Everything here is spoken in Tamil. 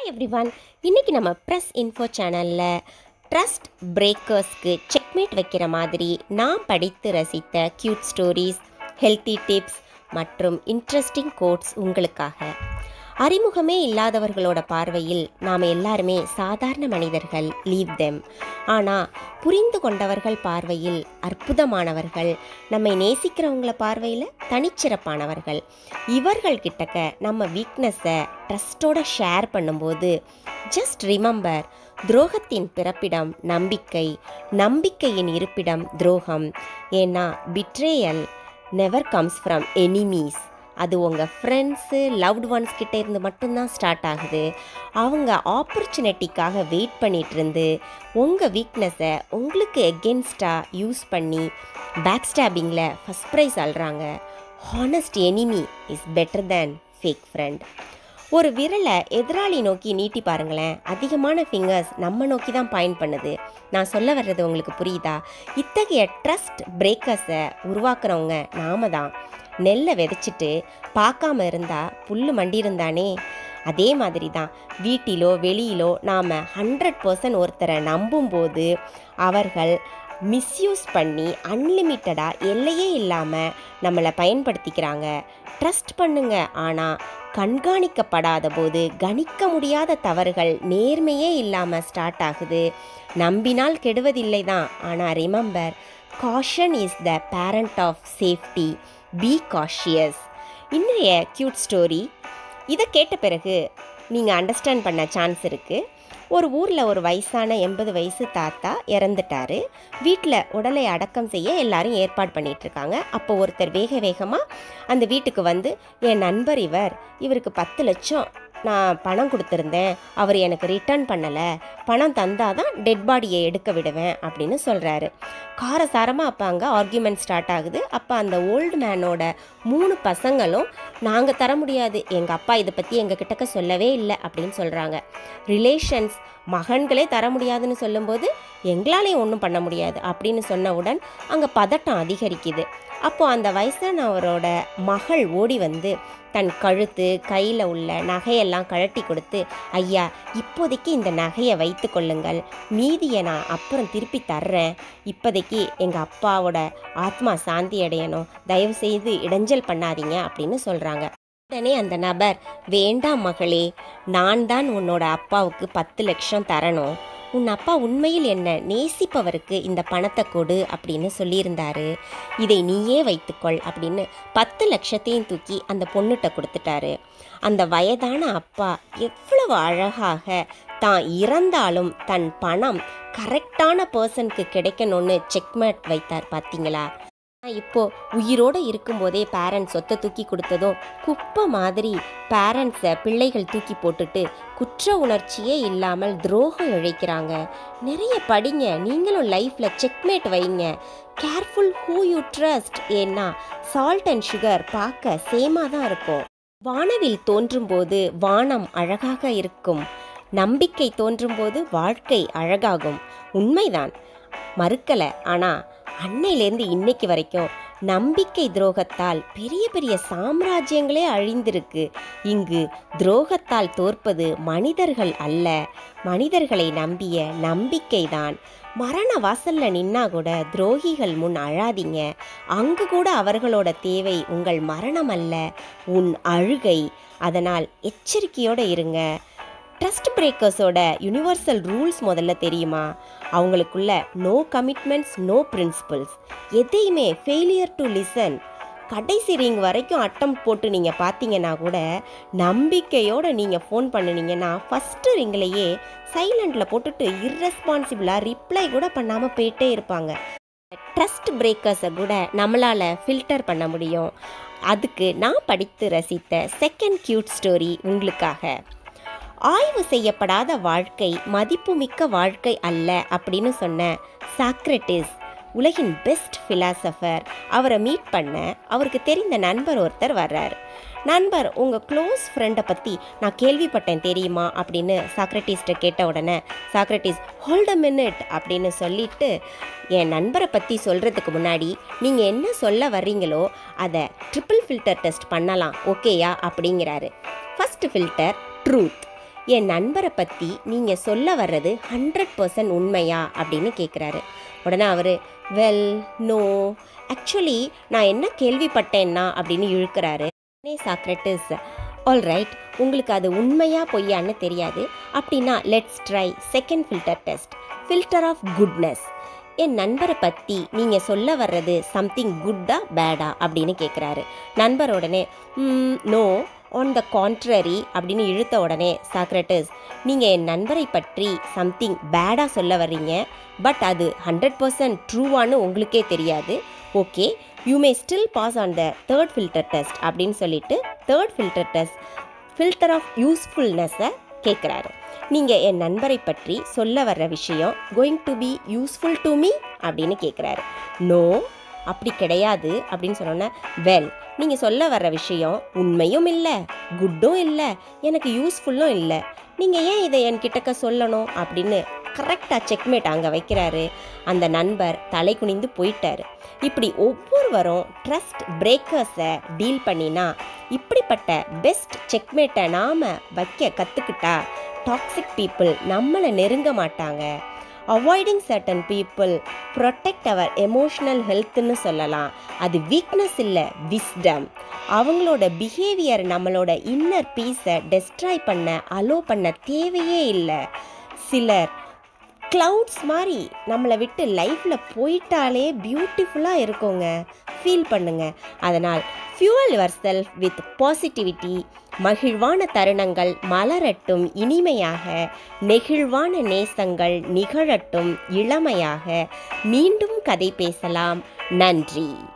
எவ்ரி ஒன் இன்றைக்கி நம்ம ப்ரெஸ் இன்ஃபோ சேனலில் ட்ரஸ்ட் பிரேக்கர்ஸ்க்கு செக்மேட் வைக்கிற மாதிரி நான் படித்து ரசித்த க்யூட் ஸ்டோரீஸ் ஹெல்த்தி டிப்ஸ் மற்றும் இன்ட்ரெஸ்டிங் கோட்ஸ் உங்களுக்காக அறிமுகமே இல்லாதவர்களோட பார்வையில் நாம் எல்லாருமே சாதாரண மனிதர்கள் லீவ் தெம் ஆனால் புரிந்து கொண்டவர்கள் பார்வையில் அற்புதமானவர்கள் நம்மை நேசிக்கிறவங்கள பார்வையில் தனிச்சிறப்பானவர்கள் இவர்கள் கிட்டக்க நம்ம வீக்னஸை ட்ரஸ்டோட ஷேர் பண்ணும்போது ஜஸ்ட் ரிமெம்பர் துரோகத்தின் பிறப்பிடம் நம்பிக்கை நம்பிக்கையின் இருப்பிடம் துரோகம் ஏன்னா betrayal never comes from enemies அது உங்கள் ஃப்ரெண்ட்ஸு லவ்ட் ஒன்ஸ் கிட்ட இருந்து மட்டும்தான் ஸ்டார்ட் ஆகுது அவங்க ஆப்பர்ச்சுனிட்டிக்காக வெயிட் பண்ணிட்டு இருந்து உங்கள் வீக்னஸை உங்களுக்கு எகென்ஸ்டாக யூஸ் பண்ணி பேக் ஸ்டாபிங்கில் ஃபஸ்ட் ப்ரைஸ் அல்றாங்க honest enemy is better than fake friend ஒரு விரலை எதிராளி நோக்கி நீட்டி பாருங்களேன் அதிகமான ஃபிங்கர்ஸ் நம்ம நோக்கி தான் பாயிண்ட் பண்ணுது நான் சொல்ல வர்றது உங்களுக்கு புரியுதா இத்தகைய ட்ரஸ்ட் பிரேக்கர்ஸை உருவாக்குறவங்க நாம தான் நெல்லை விதைச்சிட்டு பார்க்காம இருந்தா புல்லு மண்டியிருந்தானே அதே மாதிரி தான் வீட்டிலோ வெளியிலோ நாம் ஹண்ட்ரட் பர்சன்ட் ஒருத்தரை நம்பும்போது அவர்கள் மிஸ்யூஸ் பண்ணி அன்லிமிட்டடாக எல்லையே இல்லாமல் நம்மளை பயன்படுத்திக்கிறாங்க ட்ரஸ்ட் பண்ணுங்க ஆனால் கண்காணிக்கப்படாத போது கணிக்க முடியாத தவறுகள் நேர்மையே இல்லாமல் ஸ்டார்ட் ஆகுது நம்பினால் கெடுவதில்லை தான் ஆனால் remember caution is the parent of safety be cautious இன்றைய க்யூட் ஸ்டோரி இதை கேட்ட பிறகு நீங்கள் அண்டர்ஸ்டாண்ட் பண்ண சான்ஸ் இருக்குது ஒரு ஊரில் ஒரு வயசான எண்பது வயசு தாத்தா இறந்துட்டாரு வீட்டில் உடலை அடக்கம் செய்ய எல்லாரும் ஏற்பாடு பண்ணிட்டு இருக்காங்க அப்போ ஒருத்தர் வேக வேகமாக அந்த வீட்டுக்கு வந்து என் நண்பர் இவர் இவருக்கு பத்து லட்சம் நான் பணம் கொடுத்துருந்தேன் அவர் எனக்கு ரிட்டர்ன் பண்ணலை பணம் தந்தாதான் டெட் பாடியை எடுக்க விடுவேன் அப்படின்னு சொல்கிறாரு காரசாரமாக அப்போ அங்கே ஆர்கியூமெண்ட் ஸ்டார்ட் ஆகுது அப்போ அந்த ஓல்டு மேனோட மூணு பசங்களும் நாங்கள் தர முடியாது எங்கள் அப்பா இதை பற்றி எங்கள் கிட்டக்க சொல்லவே இல்லை அப்படின்னு சொல்கிறாங்க ரிலேஷன்ஸ் மகன்களே தர முடியாதுன்னு சொல்லும்போது எங்களாலேயும் ஒன்றும் பண்ண முடியாது அப்படின்னு சொன்னவுடன் அங்கே பதட்டம் அதிகரிக்குது அப்போ அந்த வயசானவரோட மகள் ஓடி வந்து தன் கழுத்து கையில் உள்ள நகையெல்லாம் கழட்டி கொடுத்து ஐயா இப்போதைக்கு இந்த நகையை வைத்து கொள்ளுங்கள் மீதியை நான் அப்புறம் திருப்பி தர்றேன் இப்போதைக்கு எங்கள் அப்பாவோட ஆத்மா சாந்தி அடையணும் தயவு செய்து இடைஞ்சல் பண்ணாதீங்க அப்படின்னு சொல்கிறாங்க உடனே அந்த நபர் வேண்டாம் மகளே நான் தான் உன்னோட அப்பாவுக்கு பத்து லட்சம் தரணும் உன் அப்பா உண்மையில் என்ன நேசிப்பவருக்கு இந்த பணத்தை கொடு அப்படின்னு சொல்லியிருந்தாரு இதை நீயே வைத்துக்கொள் அப்படின்னு பத்து லட்சத்தையும் தூக்கி அந்த பொண்ணுகிட்ட கொடுத்துட்டாரு அந்த வயதான அப்பா எவ்வளவு அழகாக தான் இறந்தாலும் தன் பணம் கரெக்டான பர்சனுக்கு கிடைக்கணும்னு செக்மேட் வைத்தார் பார்த்தீங்களா இப்போ உயிரோடு இருக்கும்போதே பேரண்ட்ஸ் சொத்தை தூக்கி கொடுத்ததும் குப்பை மாதிரி பேரண்ட்ஸை பிள்ளைகள் தூக்கி போட்டுட்டு குற்ற உணர்ச்சியே இல்லாமல் துரோகம் இழைக்கிறாங்க நிறைய படிங்க நீங்களும் லைஃப்பில் செக்மேட் வைங்க கேர்ஃபுல் ஹூ யூ ட்ரஸ்ட் ஏன்னா சால்ட் அண்ட் சுகர் பார்க்க சேமாக தான் இருக்கும் வானவில் தோன்றும்போது வானம் அழகாக இருக்கும் நம்பிக்கை தோன்றும்போது வாழ்க்கை அழகாகும் உண்மைதான் மறுக்கலை ஆனால் அன்னையிலேருந்து இன்னைக்கு வரைக்கும் நம்பிக்கை துரோகத்தால் பெரிய பெரிய சாம்ராஜ்யங்களே அழிந்திருக்கு இங்கு துரோகத்தால் தோற்பது மனிதர்கள் அல்ல மனிதர்களை நம்பிய நம்பிக்கைதான் மரண வாசல்ல நின்னா கூட துரோகிகள் முன் அழாதீங்க அங்கு கூட அவர்களோட தேவை உங்கள் மரணம் அல்ல உன் அழுகை அதனால் எச்சரிக்கையோட இருங்க ட்ரஸ்ட் பிரேக்கர்ஸோட யுனிவர்சல் ரூல்ஸ் முதல்ல தெரியுமா அவங்களுக்குள்ள நோ கமிட்மெண்ட்ஸ் நோ பிரின்சிபல்ஸ் எதையுமே ஃபெயிலியர் டு லிசன் கடைசி ரிங் வரைக்கும் அட்டம் போட்டு நீங்கள் பார்த்தீங்கன்னா கூட நம்பிக்கையோடு நீங்கள் ஃபோன் பண்ணுனீங்கன்னா ஃபஸ்ட்டு ரிங்லேயே சைலண்டில் போட்டுட்டு இர்ரெஸ்பான்சிபிளாக ரிப்ளை கூட பண்ணாமல் போயிட்டே இருப்பாங்க ட்ரஸ்ட் பிரேக்கர்ஸை கூட நம்மளால் ஃபில்டர் பண்ண முடியும் அதுக்கு நான் படித்து ரசித்த செகண்ட் க்யூட் ஸ்டோரி உங்களுக்காக ஆய்வு செய்யப்படாத வாழ்க்கை மதிப்புமிக்க வாழ்க்கை அல்ல அப்படின்னு சொன்ன சாக்ரட்டிஸ் உலகின் பெஸ்ட் ஃபிலாசபர் அவரை மீட் பண்ண அவருக்கு தெரிந்த நண்பர் ஒருத்தர் வர்றார் நண்பர் உங்கள் க்ளோஸ் ஃப்ரெண்டை பற்றி நான் கேள்விப்பட்டேன் தெரியுமா அப்படின்னு சாக்ரட்டிஸ்ட்டை கேட்ட உடனே சாக்ரட்டிஸ் ஹோல்ட் அ மினிட் அப்படின்னு சொல்லிட்டு என் நண்பரை பற்றி சொல்கிறதுக்கு முன்னாடி நீங்கள் என்ன சொல்ல வர்றீங்களோ அதை ட்ரிபிள் ஃபில்டர் டெஸ்ட் பண்ணலாம் ஓகேயா அப்படிங்கிறாரு ஃபஸ்ட்டு ஃபில்டர் ட்ரூத் என் நண்பரை பற்றி நீங்கள் சொல்ல வர்றது ஹண்ட்ரட் பர்சன்ட் உண்மையா அப்படின்னு கேட்குறாரு உடனே அவர் வெல் நோ ஆக்சுவலி நான் என்ன கேள்விப்பட்டேன்னா அப்படின்னு இழுக்கிறாரு சாக்ரட்டிஸ் ஆல் ரைட் உங்களுக்கு அது உண்மையா பொய்யான்னு தெரியாது அப்படின்னா let's try second filter test filter of goodness என் நண்பரை பற்றி நீங்கள் சொல்ல வர்றது சம்திங் குட்டா பேடா அப்படின்னு கேட்குறாரு நண்பர் உடனே நோ ஆன் த கான்ட்ரரி அப்படின்னு இழுத்த உடனே சாக்ரட்டிஸ் நீங்கள் என் நண்பரை பற்றி சம்திங் பேடாக சொல்ல வர்றீங்க பட் அது ஹண்ட்ரட் பர்சன்ட் ட்ரூவான்னு உங்களுக்கே தெரியாது okay you may still pass on the third filter test அப்படின்னு சொல்லிட்டு third filter test filter of யூஸ்ஃபுல்னஸை கேட்குறாரு நீங்கள் என் நண்பரை பற்றி சொல்ல வர்ற விஷயம் going to be useful to me அப்படின்னு கேட்குறாரு நோ அப்படி கிடையாது அப்படின்னு சொன்னோன்னே வெல் நீங்கள் சொல்ல வர்ற விஷயம் உண்மையும் இல்லை குட்டும் இல்லை எனக்கு யூஸ்ஃபுல்லும் இல்லை நீங்கள் ஏன் இதை என்கிட்டக்க சொல்லணும் அப்படின்னு கரெக்டாக செக்மேட் அங்கே வைக்கிறாரு அந்த நண்பர் தலை குனிந்து போயிட்டாரு இப்படி ஒவ்வொருவரும் ட்ரஸ்ட் பிரேக்கர்ஸை டீல் பண்ணினா இப்படிப்பட்ட பெஸ்ட் செக்மேட்டை நாம் வைக்க கற்றுக்கிட்டா டாக்ஸிக் பீப்புள் நம்மளை நெருங்க மாட்டாங்க avoiding certain people protect our emotional ஹெல்த்துன்னு சொல்லலாம் அது வீக்னஸ் இல்லை விஸ்டம் அவங்களோட பிஹேவியர் நம்மளோட இன்னர் பீஸை டெஸ்ட்ராய் பண்ண அலோ பண்ண தேவையே இல்லை சிலர் க்ளவுட்ஸ் மாதிரி நம்மளை விட்டு லைஃப்பில் போயிட்டாலே பியூட்டிஃபுல்லாக இருக்குங்க ஃபீல் பண்ணுங்க அதனால் fuel yourself with positivity மகிழ்வான தருணங்கள் மலரட்டும் இனிமையாக நெகிழ்வான நேசங்கள் நிகழட்டும் இளமையாக மீண்டும் கதை பேசலாம் நன்றி